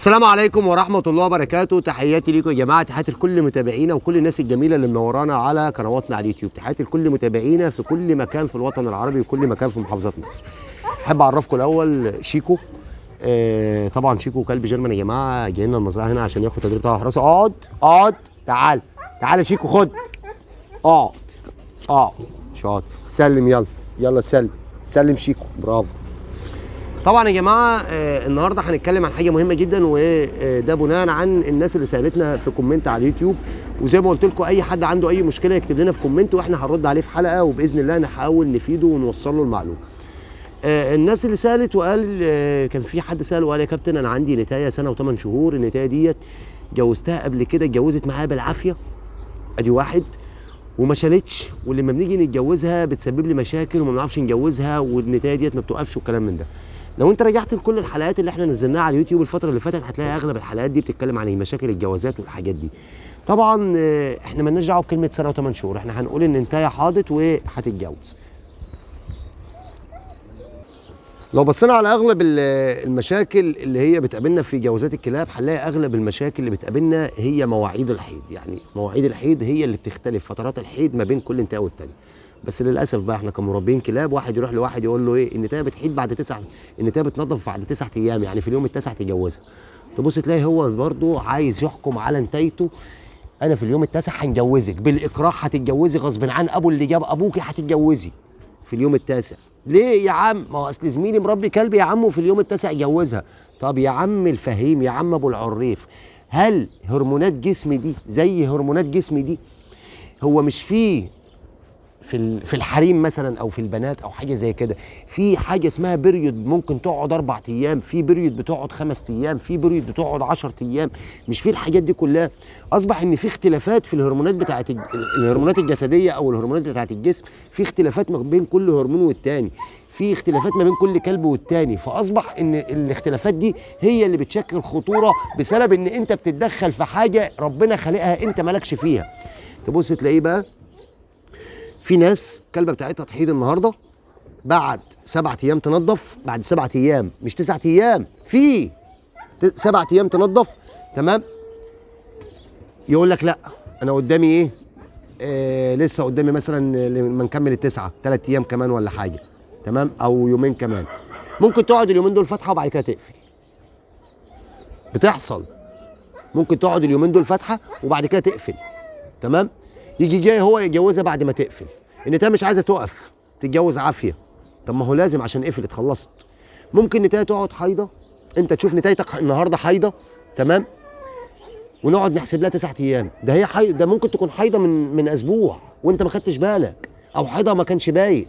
السلام عليكم ورحمة الله وبركاته تحياتي ليكم يا جماعة تحياتي لكل متابعينا وكل الناس الجميلة اللي منورانا على قنواتنا على اليوتيوب تحياتي لكل متابعينا في كل مكان في الوطن العربي وكل مكان في محافظات مصر أحب أعرفكم الأول شيكو آه طبعا شيكو كلب جيرمان يا جماعة جاي لنا المزرعة هنا عشان ياخد تدريب بتاع حراسة اقعد اقعد تعال تعال يا شيكو خد اقعد اقعد شاطر سلم يلا يلا سلم سلم شيكو برافو طبعا يا جماعه آه، النهارده هنتكلم عن حاجه مهمه جدا وده بناء عن الناس اللي سالتنا في كومنت على اليوتيوب وزي ما قلت لكم اي حد عنده اي مشكله يكتب لنا في كومنت واحنا هنرد عليه في حلقه وباذن الله نحاول نفيده ونوصل له المعلومه. آه، الناس اللي سالت وقال آه، كان في حد سال وقال يا كابتن انا عندي نتايه سنه وثمان شهور النتايه ديت جوزتها قبل كده اتجوزت معايا بالعافيه ادي واحد وما شالتش ولما بنيجي نتجوزها بتسبب لي مشاكل وما بنعرفش نجوزها والنتايه ديت ما بتوقفش والكلام من ده. لو انت رجعت لكل الحلقات اللي احنا نزلناها على اليوتيوب الفتره اللي فاتت هتلاقي اغلب الحلقات دي بتتكلم عن ايه مشاكل الجوازات والحاجات دي طبعا اه، احنا مالناش دعوه بكلمه سنه وثمان شهور احنا هنقول ان انتهى حاضت وهتتجوز لو بصينا على اغلب ال- المشاكل اللي هي بتقابلنا في جوازات الكلاب هنلاقي اغلب المشاكل اللي بتقابلنا هي مواعيد الحيض يعني مواعيد الحيض هي اللي بتختلف فترات الحيض ما بين كل انتهاء والتاني بس للاسف بقى احنا كمربين كلاب واحد يروح لواحد يقول له ايه النتايه بتحيض بعد تسع النتايه بتنظف بعد تسع ايام يعني في اليوم التاسع تجوزها تبص تلاقي هو برضه عايز يحكم على نتايته انا في اليوم التاسع هنجوزك بالاكراه هتتجوزي غصب عن ابو اللي جاب ابوكي هتتجوزي في اليوم التاسع ليه يا عم ما هو اصل زميلي مربي كلب يا عم وفي اليوم التاسع يجوزها طب يا عم الفهيم يا عم ابو العريف هل هرمونات جسمي دي زي هرمونات جسمي دي هو مش فيه في ال- في الحريم مثلا او في البنات او حاجه زي كده في حاجه اسمها بيريود ممكن تقعد اربع ايام في بيريود بتقعد خمس ايام في بيريود بتقعد 10 ايام مش في الحاجات دي كلها اصبح ان في اختلافات في الهرمونات بتاعه الج- الهرمونات الجسديه او الهرمونات بتاعه الجسم في اختلافات ما بين كل هرمون والتاني في اختلافات ما بين كل كلب والتاني فاصبح ان الاختلافات دي هي اللي بتشكل خطوره بسبب ان انت بتتدخل في حاجه ربنا خالقها انت مالكش فيها تبص تلاقيه بقى في ناس الكلبه بتاعتها تحيض النهارده بعد سبعة ايام تنظف بعد سبعة ايام مش تسعة ايام في ت- سبعة ايام تنظف تمام يقول لك لا انا قدامي ايه آه لسه قدامي مثلا لما نكمل التسعه ثلاث ايام كمان ولا حاجه تمام او يومين كمان ممكن تقعد اليومين دول فاتحه وبعد كده تقفل بتحصل ممكن تقعد اليومين دول فاتحه وبعد كده تقفل تمام يجي جاي هو يتجوزها بعد ما تقفل النتايه مش عايزه تقف تتجوز عافيه طب ما هو لازم عشان قفلت خلصت ممكن نتايه تقعد حيضه انت تشوف نتايتك النهارده حيضه تمام ونقعد نحسب لها تسعة ايام ده هي حي... ده ممكن تكون حيضه من من اسبوع وانت ما خدتش بالك او حيضه ما كانش باين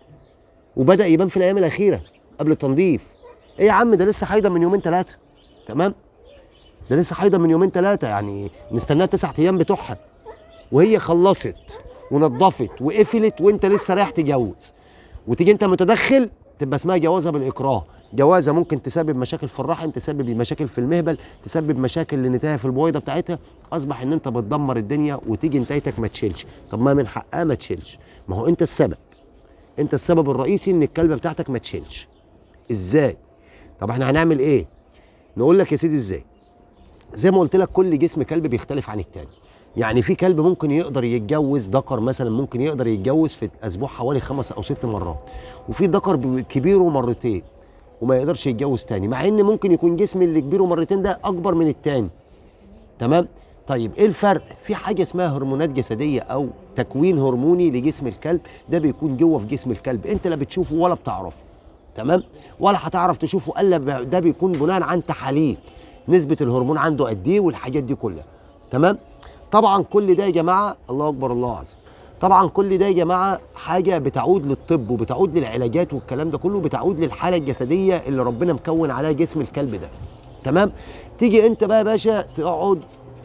وبدا يبان في الايام الاخيره قبل التنظيف ايه يا عم ده لسه حيضه من يومين ثلاثه تمام ده لسه حيضه من يومين ثلاثه يعني نستناها تسعة ايام بتوعها وهي خلصت ونظفت وقفلت وانت لسه رايح تجوز وتيجي انت متدخل تبقى اسمها جوازه بالاكراه جوازه ممكن تسبب مشاكل في الرحم تسبب مشاكل في المهبل تسبب مشاكل لنتايه في البويضه بتاعتها اصبح ان انت بتدمر الدنيا وتيجي نتايتك ما تشيلش طب ما من حقها ما تشيلش ما هو انت السبب انت السبب الرئيسي ان الكلبه بتاعتك ما تشيلش ازاي طب احنا هنعمل ايه نقول لك يا سيدي ازاي زي ما قلت لك كل جسم كلب بيختلف عن التاني يعني في كلب ممكن يقدر يتجوز ذكر مثلا ممكن يقدر يتجوز في اسبوع حوالي خمس او ست مرات وفي ذكر بي- كبيره مرتين وما يقدرش يتجوز تاني مع ان ممكن يكون جسم اللي كبيره مرتين ده اكبر من التاني تمام طيب ايه الفرق في حاجه اسمها هرمونات جسديه او تكوين هرموني لجسم الكلب ده بيكون جوه في جسم الكلب انت لا بتشوفه ولا بتعرفه تمام ولا هتعرف تشوفه الا ب- ده بيكون بناء عن تحاليل نسبه الهرمون عنده قد ايه والحاجات دي كلها تمام طبعا كل ده يا جماعه الله اكبر الله اعظم طبعا كل ده يا جماعه حاجه بتعود للطب وبتعود للعلاجات والكلام ده كله بتعود للحاله الجسديه اللي ربنا مكون عليها جسم الكلب ده تمام تيجي انت بقى يا باشا تقعد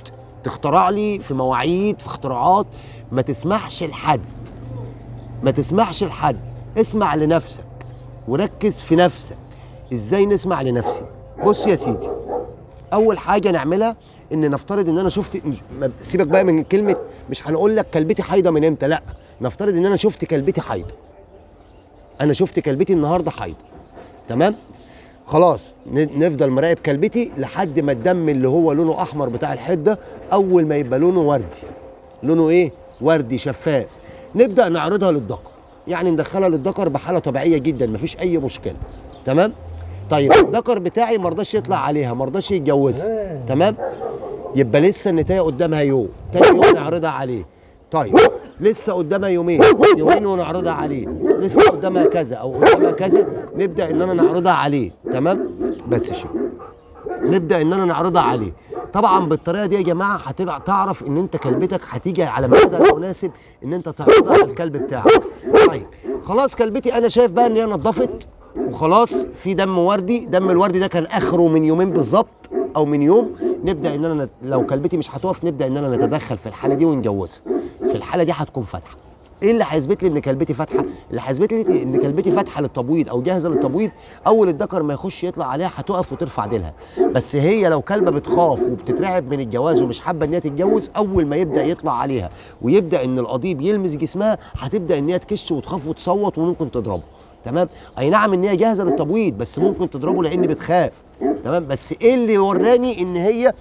تخترع لي في مواعيد في اختراعات ما تسمحش لحد ما تسمحش لحد اسمع لنفسك وركز في نفسك ازاي نسمع لنفسي بص يا سيدي اول حاجه نعملها ان نفترض ان انا شفت ما- سيبك بقى من كلمه مش هنقول لك كلبتي حايضه من امتى لا نفترض ان انا شفت كلبتي حايضه انا شفت كلبتي النهارده حيض تمام خلاص ن- نفضل مراقب كلبتي لحد ما الدم اللي هو لونه احمر بتاع الحيض ده اول ما يبقى لونه وردي لونه ايه وردي شفاف نبدا نعرضها للذكر يعني ندخلها للذكر بحاله طبيعيه جدا مفيش اي مشكله تمام طيب الذكر بتاعي ما رضاش يطلع عليها ما رضاش يتجوزها تمام يبقى لسه النتايه قدامها يوم تاني يوم نعرضها عليه طيب لسه قدامها يومين يومين ونعرضها عليه لسه قدامها كذا او قدامها كذا نبدا ان انا نعرضها عليه تمام بس شيء نبدا ان انا نعرضها عليه طبعا بالطريقه دي يا جماعه هتبقى تعرف ان انت كلبتك هتيجي على ميعادها المناسب ان انت تعرضها على الكلب بتاعك طيب خلاص كلبتي انا شايف بقى ان هي نضفت وخلاص في دم وردي دم الوردي ده كان اخره من يومين بالظبط او من يوم نبدا ان انا نت... لو كلبتي مش هتقف نبدا ان انا نتدخل في الحاله دي ونجوزها في الحاله دي هتكون فاتحه ايه اللي هيثبت لي ان كلبتي فاتحه اللي هيثبت لي ان كلبتي فاتحه للتبويض او جاهزه للتبويض اول الذكر ما يخش يطلع عليها هتقف وترفع ديلها بس هي لو كلبه بتخاف وبتترعب من الجواز ومش حابه ان هي تتجوز اول ما يبدا يطلع عليها ويبدا ان القضيب يلمس جسمها هتبدا ان هي تكش وتخاف وتصوت وممكن تضربه تمام اي نعم ان هي جاهزه للتبويض بس ممكن تضربه لان بتخاف تمام بس ايه اللي وراني ان هي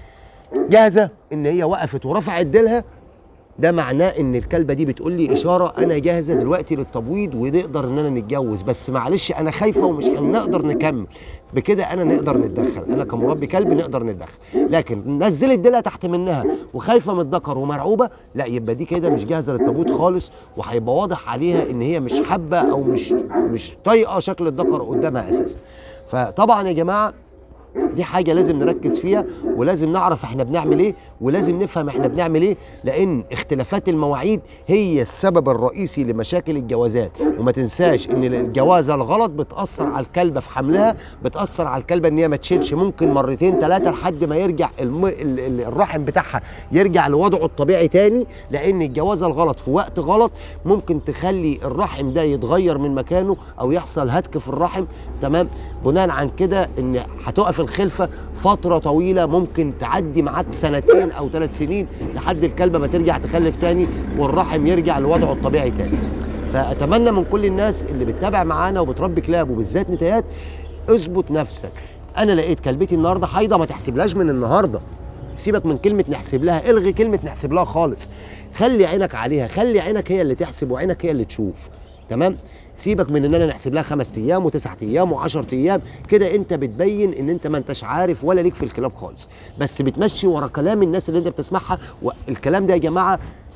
جاهزه ان هي وقفت ورفعت ديلها ده معناه ان الكلبه دي بتقول لي اشاره انا جاهزه دلوقتي للتبويض ونقدر اننا نتجوز بس معلش انا خايفه ومش هنقدر نكمل بكده انا نقدر نتدخل انا كمربي كلب نقدر نتدخل لكن نزلت ديلها تحت منها وخايفه من الذكر ومرعوبه لا يبقى دي كده مش جاهزه للتبويض خالص وهيبقى واضح عليها ان هي مش حابه او مش مش طايقه شكل الذكر قدامها اساسا فطبعا يا جماعه دي حاجة لازم نركز فيها ولازم نعرف احنا بنعمل ايه ولازم نفهم احنا بنعمل ايه لان اختلافات المواعيد هي السبب الرئيسي لمشاكل الجوازات وما تنساش ان الجوازة الغلط بتأثر على الكلبة في حملها بتأثر على الكلبة ان هي ما تشيلش ممكن مرتين ثلاثة لحد ما يرجع الم... ال- ال- الرحم بتاعها يرجع لوضعه الطبيعي تاني لان الجوازة الغلط في وقت غلط ممكن تخلي الرحم ده يتغير من مكانه او يحصل هتك في الرحم تمام بناء عن كده ان هتقف الخلفه فتره طويله ممكن تعدي معاك سنتين او ثلاث سنين لحد الكلبه ما ترجع تخلف تاني والرحم يرجع لوضعه الطبيعي تاني فاتمنى من كل الناس اللي بتتابع معانا وبتربي كلاب وبالذات نتايات اظبط نفسك انا لقيت كلبتي النهارده حايضه ما تحسبلهاش من النهارده سيبك من كلمه نحسب لها الغي كلمه نحسب لها خالص خلي عينك عليها خلي عينك هي اللي تحسب وعينك هي اللي تشوف تمام سيبك من اننا نحسب لها خمس ايام وتسعة ايام وعشرة ايام كده انت بتبين ان انت ما انتش عارف ولا ليك في الكلاب خالص بس بتمشي ورا كلام الناس اللي انت بتسمعها والكلام ده يا جماعه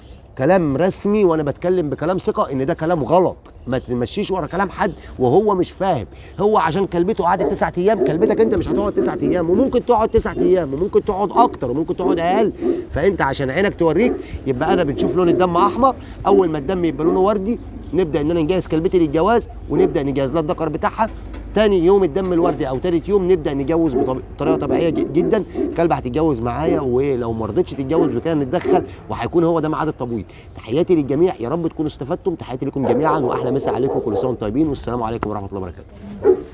كلام رسمي وانا بتكلم بكلام ثقه ان ده كلام غلط ما تمشيش ورا كلام حد وهو مش فاهم هو عشان كلبته قعدت تسعة ايام كلبتك انت مش هتقعد تسعة ايام وممكن تقعد تسعة ايام وممكن تقعد اكتر وممكن تقعد اقل فانت عشان عينك توريك يبقى انا بنشوف لون الدم احمر اول ما الدم يبقى لونه وردي نبدا اننا نجهز كلبتي للجواز ونبدا نجهز لها الذكر بتاعها تاني يوم الدم الوردي او تالت يوم نبدا نجوز بطب- بطريقه طبيعيه ج- جدا الكلبه هتتجوز معايا ولو ما رضتش تتجوز بكده نتدخل وهيكون هو ده ميعاد التبويض تحياتي للجميع يا رب تكونوا استفدتم تحياتي لكم جميعا واحلى مسا عليكم كل سنه وانتم طيبين والسلام عليكم ورحمه الله وبركاته